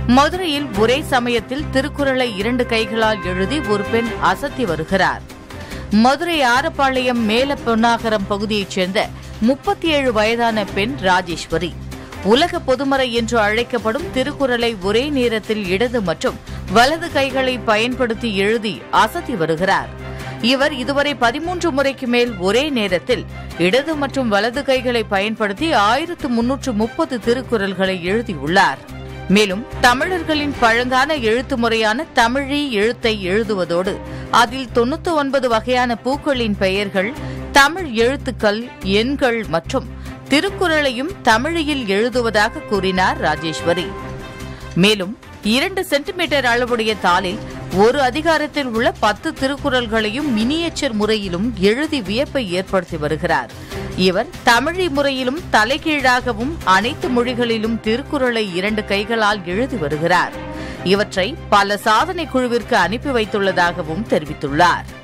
மதுரையில் ஒரே சமயத்தில் திருக்குறளை இரண்டு கைகளால் எழுதி ஒரு பெண் அசத்தி வருகிறார் மதுரை ஆரப்பாளையம் மேல பொன்னாகரம் பகுதியைச் சேர்ந்த முப்பத்தி ஏழு வயதான பெண் ராஜேஸ்வரி உலக பொதுமறை என்று அழைக்கப்படும் திருக்குறளை ஒரே நேரத்தில் இடது மற்றும் வலது கைகளை பயன்படுத்தி எழுதி அசத்தி வருகிறார் இவர் இதுவரை பதிமூன்று முறைக்கு மேல் ஒரே நேரத்தில் இடது மற்றும் வலது கைகளை பயன்படுத்தி ஆயிரத்து முன்னூற்று முப்பது திருக்குறள்களை எழுதியுள்ளார் மேலும் தமிழர்களின் பழங்கான எழுத்து முறையான தமிழி எழுத்தை எழுதுவதோடு அதில் தொண்ணூத்தி ஒன்பது வகையான பூக்களின் பெயர்கள் தமிழ் எழுத்துக்கள் எண்கள் மற்றும் திருக்குறளையும் தமிழில் எழுதுவதாக கூறினார் ராஜேஸ்வரி மேலும் இரண்டு சென்டிமீட்டர் அளவுடைய தாளில் ஒரு அதிகாரத்தில் உள்ள பத்து திருக்குறள்களையும் மினியேச்சர் முறையிலும் எழுதி வியப்பை ஏற்படுத்தி வருகிறார் இவர் தமிழி முறையிலும் தலைகீழாகவும் அனைத்து மொழிகளிலும் திருக்குறளை இரண்டு கைகளால் எழுதி வருகிறார் இவற்றை பல சாதனை குழுவிற்கு அனுப்பி வைத்துள்ளதாகவும் தெரிவித்துள்ளார்